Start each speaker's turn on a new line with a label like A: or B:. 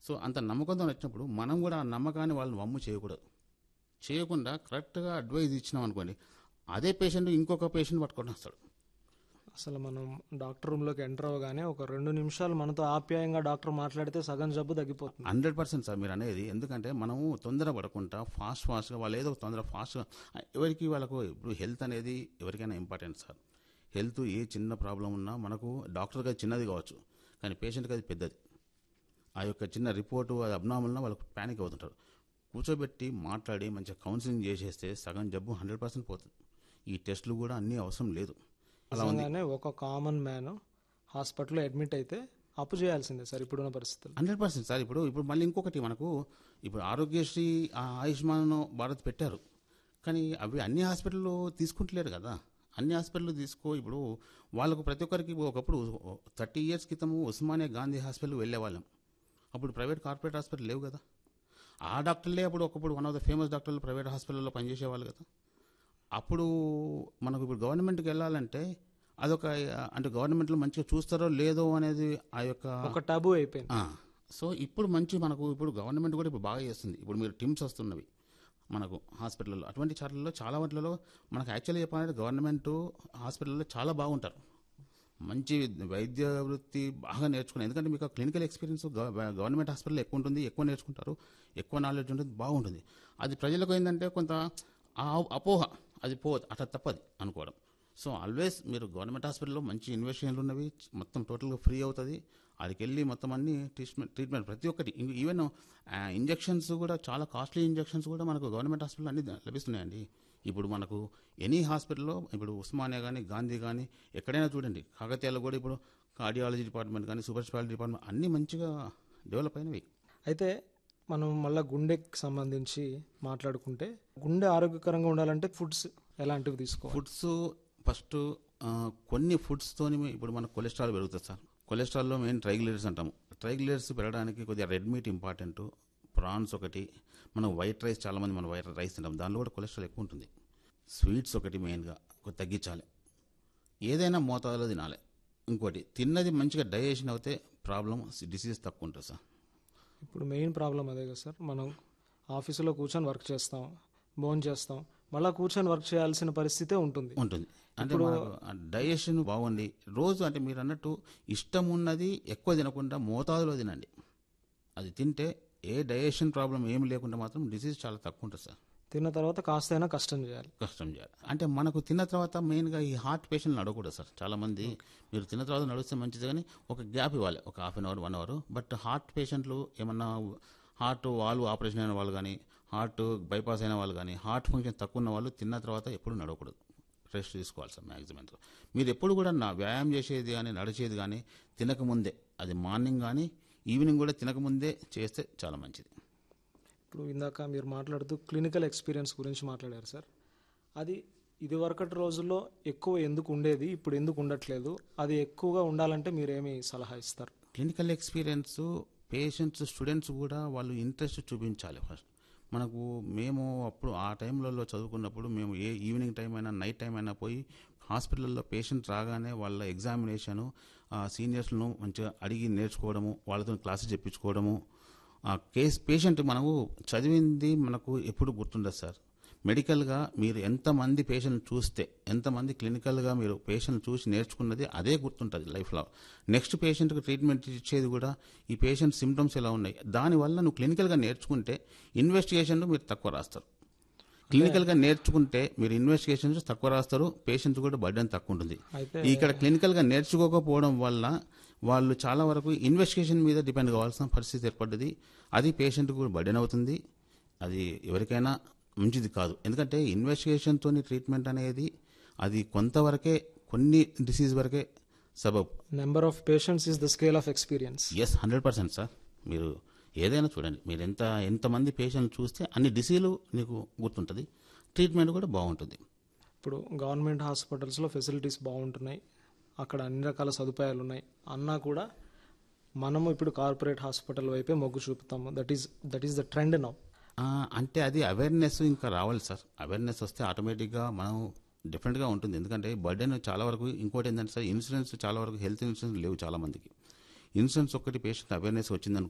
A: so అంత నమ్మకంతో వచ్చినప్పుడు మనం కూడా ఆ నమ్మకాన్ని వాళ్ళని వమ్ము చేయకూడదు చేయకుండా కరెక్ట్గా అడ్వైజ్ ఇచ్చినాం అనుకోండి అదే పేషెంట్ ఇంకొక పేషెంట్ పట్టుకొని వస్తాడు
B: అసలు మనం డాక్టర్ రూమ్లోకి ఎంటర్ అవ్వగానే ఒక రెండు నిమిషాలు మనతో ఆప్యాయంగా డాక్టర్ మాట్లాడితే సగం జబ్బు తగ్గిపోతుంది
A: హండ్రెడ్ పర్సెంట్ సార్ మీరు అనేది ఎందుకంటే మనము తొందర పడకుండా ఫాస్ట్ ఫాస్ట్గా వాళ్ళు ఏదో ఒక తొందర ఫాస్ట్గా ఎవరికి వాళ్ళకు ఇప్పుడు హెల్త్ అనేది ఎవరికైనా ఇంపార్టెంట్ సార్ హెల్త్ ఏ చిన్న ప్రాబ్లం ఉన్నా మనకు డాక్టర్కి అది చిన్నది కావచ్చు కానీ పేషెంట్కి అది పెద్దది ఆ యొక్క చిన్న రిపోర్టు అది అబ్నామల్న వాళ్ళకు ప్యానిక్ అవుతుంటారు కూర్చోబెట్టి మాట్లాడి మంచిగా కౌన్సిలింగ్ చేసేస్తే సగం జబ్బు హండ్రెడ్ పర్సెంట్ పోతుంది ఈ టెస్టులు కూడా అన్నీ అవసరం లేదు అలా ఉంది
B: నిజంగానే ఒక కామన్ మ్యాన్ హాస్పిటల్లో అడ్మిట్ అయితే అప్పు చేయాల్సిందే సార్ ఇప్పుడున్న పరిస్థితులు
A: హండ్రెడ్ పర్సెంట్ సార్ ఇప్పుడు ఇప్పుడు మళ్ళీ ఇంకొకటి మనకు ఇప్పుడు ఆరోగ్యశ్రీ ఆ ఆయుష్మాన్ భారత్ పెట్టారు కానీ అవి అన్ని హాస్పిటల్లో తీసుకుంటలేరు కదా అన్ని హాస్పిటల్ తీసుకో ఇప్పుడు వాళ్ళకు ప్రతి ఒక్కరికి ఒకప్పుడు థర్టీ ఇయర్స్ క్రితము ఉస్మానియా గాంధీ హాస్పిటల్ వెళ్ళేవాళ్ళం అప్పుడు ప్రైవేట్ కార్పొరేట్ హాస్పిటల్ లేవు కదా ఆ డాక్టర్లే అప్పుడు ఒకప్పుడు వన్ ఆఫ్ ద ఫేమస్ డాక్టర్లు ప్రైవేట్ హాస్పిటల్లో పనిచేసేవాళ్ళు కదా అప్పుడు మనకు ఇప్పుడు గవర్నమెంట్కి వెళ్ళాలంటే అదొక అంటే గవర్నమెంట్లో మంచిగా చూస్తారో లేదో అనేది ఆ యొక్క
B: ఒక టబు అయిపోయింది
A: ఆ, సో ఇప్పుడు మంచి మనకు ఇప్పుడు గవర్నమెంట్ కూడా ఇప్పుడు బాగా చేస్తుంది ఇప్పుడు మీరు టిమ్స్ వస్తున్నవి మనకు హాస్పిటల్లో అటువంటి చాట్లలో చాలా వాటిలలో మనకు యాక్చువల్లీ చెప్పాలంటే గవర్నమెంట్ హాస్పిటల్లో చాలా బాగుంటారు మంచి వైద్య వృత్తి బాగా నేర్చుకున్నారు ఎందుకంటే మీకు క్లినికల్ ఎక్స్పీరియన్స్ గవర్నమెంట్ హాస్పిటల్లో ఎక్కువ ఉంటుంది ఎక్కువ నేర్చుకుంటారు ఎక్కువ నాలెడ్జ్ ఉంటుంది బాగుంటుంది అది ప్రజలకు ఏంటంటే కొంత ఆ అపోహ అది పో అట్లా తప్పది అనుకోవడం సో ఆల్వేస్ మీరు గవర్నమెంట్ హాస్పిటల్లో మంచి ఇన్వెస్టిగేషన్లు ఉన్నవి మొత్తం టోటల్గా ఫ్రీ అవుతుంది అక్కడికి వెళ్ళి మొత్తం అన్ని ట్రీట్మెంట్ ట్రీట్మెంట్ ప్రతి ఒక్కటి ఇం- ఈవెన్ ఇంజెక్షన్స్ కూడా చాలా కాస్ట్లీ ఇంజెక్షన్స్ కూడా మనకు గవర్నమెంట్ హాస్పిటల్ అన్ని లభిస్తున్నాయండి ఇప్పుడు మనకు ఎనీ హాస్పిటల్లో ఇప్పుడు ఉస్మానియా కానీ గాంధీ కానీ ఎక్కడైనా చూడండి కాకతీయాలో కూడా ఇప్పుడు కార్డియాలజీ డిపార్ట్మెంట్ కానీ సూపర్ స్పెషాలిటీ డిపార్ట్మెంట్ అన్నీ మంచిగా డెవలప్ అయినవి
B: అయితే మనం మళ్ళీ గుండెకి సంబంధించి మాట్లాడుకుంటే గుండె ఆరోగ్యకరంగా ఉండాలంటే ఫుడ్స్ ఎలాంటివి తీసుకోవాలి
A: ఫుడ్స్ ఫస్ట్ కొన్ని ఫుడ్స్తోని ఇప్పుడు మన కొలెస్ట్రాల్ పెరుగుతుంది సార్ కొలెస్ట్రాల్లో మెయిన్ ట్రైగ్లియర్స్ అంటాము ట్రైగ్లియర్స్ పెరగడానికి కొద్దిగా రెడ్ మీట్ ఇంపార్టెంట్ ప్రాన్స్ ఒకటి మనం వైట్ రైస్ చాలామంది మనం వైట్ రైస్ తింటాం దానిలో కూడా కొలెస్ట్రాల్ ఎక్కువ ఉంటుంది స్వీట్స్ ఒకటి మెయిన్గా కొద్ది తగ్గించాలి ఏదైనా మోతాదులో తినాలి ఇంకోటి తిన్నది మంచిగా డైజెషన్ అవుతే ప్రాబ్లం డిసీజ్ తక్కువ ఉంటుంది సార్
B: ఇప్పుడు మెయిన్ ప్రాబ్లం అదే కదా సార్ మనం ఆఫీసులో కూర్చొని వర్క్ చేస్తాం భోజనం చేస్తాం మళ్ళీ కూర్చొని వర్క్ చేయాల్సిన పరిస్థితే ఉంటుంది
A: ఉంటుంది అంటే మనకు డైజెషన్ బాగుండి రోజు అంటే మీరు అన్నట్టు ఇష్టం ఉన్నది ఎక్కువ తినకుండా మోతాదులో తినండి అది తింటే ఏ డైజెషన్ ప్రాబ్లం ఏమి లేకుండా మాత్రం డిసీజ్ చాలా తక్కువ ఉంటుంది సార్
B: తిన్న తర్వాత కాస్తైనా కష్టం చేయాలి
A: కష్టం చేయాలి అంటే మనకు తిన్న తర్వాత మెయిన్గా ఈ హార్ట్ పేషెంట్లు అడగకూడదు సార్ చాలా మంది మీరు తిన్న తర్వాత నడిస్తే మంచిది కానీ ఒక గ్యాప్ ఇవ్వాలి ఒక half an hour one hour but heart పేషెంట్లు ఏమన్నా హార్ట్ వాల్వ్ ఆపరేషన్ అయిన వాళ్ళు కానీ హార్ట్ బైపాస్ అయిన వాళ్ళు కానీ హార్ట్ ఫంక్షన్ తక్కువ ఉన్న వాళ్ళు తిన్న తర్వాత ఎప్పుడు నడవకూడదు రెస్ట్ తీసుకోవాలి సార్ మ్యాక్సిమం మీరు ఎప్పుడు కూడా నా వ్యాయామం చేసేది కానీ నడిచేది కానీ తినకముందే అది మార్నింగ్ కానీ ఈవినింగ్ కూడా తినకముందే చేస్తే చాలా మంచిది
B: ఇప్పుడు ఇందాక మీరు మాట్లాడుతూ క్లినికల్ ఎక్స్పీరియన్స్ గురించి మాట్లాడారు సార్ అది ఇదివరకటి రోజుల్లో ఎక్కువ ఎందుకు ఉండేది ఇప్పుడు ఎందుకు ఉండట్లేదు అది ఎక్కువగా ఉండాలంటే మీరేమి సలహా ఇస్తారు
A: క్లినికల్ ఎక్స్పీరియన్స్ పేషెంట్స్ స్టూడెంట్స్ కూడా వాళ్ళు ఇంట్రెస్ట్ చూపించాలి ఫస్ట్ మనకు మేము అప్పుడు ఆ టైంలలో చదువుకున్నప్పుడు మేము ఏ ఈవినింగ్ టైం అయినా నైట్ టైం అయినా పోయి హాస్పిటల్లో పేషెంట్ రాగానే వాళ్ళ ఎగ్జామినేషను సీనియర్స్ను మంచిగా అడిగి నేర్చుకోవడము వాళ్ళతో క్లాసెస్ చెప్పించుకోవడము ఆ కేస్ పేషెంట్ మనకు చదివింది మనకు ఎప్పుడు గుర్తుండదు సార్ మెడికల్గా మీరు ఎంతమంది పేషెంట్ చూస్తే ఎంతమంది క్లినికల్గా మీరు పేషెంట్ చూసి నేర్చుకున్నది అదే గుర్తుంటుంది లైఫ్లో నెక్స్ట్ పేషెంట్కి ట్రీట్మెంట్ ఇచ్చేది కూడా ఈ పేషెంట్ సిమ్టమ్స్ ఎలా ఉన్నాయి దానివల్ల నువ్వు క్లినికల్గా నేర్చుకుంటే ఇన్వెస్టిగేషన్లు మీరు తక్కువ రాస్తారు క్లినికల్గా నేర్చుకుంటే మీరు ఇన్వెస్టిగేషన్స్ తక్కువ రాస్తారు పేషెంట్ కూడా బర్డెన్ తక్కువ ఉంటుంది
B: అయితే
A: ఇక్కడ క్లినికల్గా నేర్చుకోకపోవడం వల్ల వాళ్ళు చాలా వరకు ఇన్వెస్టిగేషన్ మీద డిపెండ్ కావాల్సిన పరిస్థితి ఏర్పడ్డది అది పేషెంట్ కూడా బర్డెన్ అవుతుంది అది ఎవరికైనా మంచిది కాదు ఎందుకంటే ఇన్వెస్టిగేషన్తో ట్రీట్మెంట్ అనేది అది కొంతవరకే కొన్ని డిసీజ్ వరకే సబబ్
B: number of patients is the scale of experience
A: is hundred percent sir మీరు ఏదైనా చూడండి మీరు ఎంత ఎంతమంది పేషెంట్ చూస్తే అన్ని డిసీజులు మీకు గుర్తుంటుంది ట్రీట్మెంట్ కూడా బాగుంటుంది
B: ఇప్పుడు గవర్నమెంట్ హాస్పిటల్స్లో ఫెసిలిటీస్ బాగుంటున్నాయి అక్కడ అన్ని రకాల సదుపాయాలు ఉన్నాయి అన్నా కూడా మనము ఇప్పుడు కార్పొరేట్ హాస్పిటల్ వైపే మొగ్గు చూపుతాము that is that is the trend now
A: ఆ, అంటే అది అవేర్నెస్ ఇంకా రావాలి సార్ అవేర్నెస్ వస్తే ఆటోమేటిక్గా మనం డిఫరెంట్గా ఉంటుంది ఎందుకంటే బర్డెన్ చాలా వరకు ఇంకోటి ఏంటంటే సార్ ఇన్సూరెన్స్ చాలా వరకు హెల్త్ ఇన్సూరెన్స్ లేవు చాలా మందికి ఇన్సూరెన్స్ ఒక్కటి పేషెంట్ అవేర్నెస్ వచ్చిందనుకో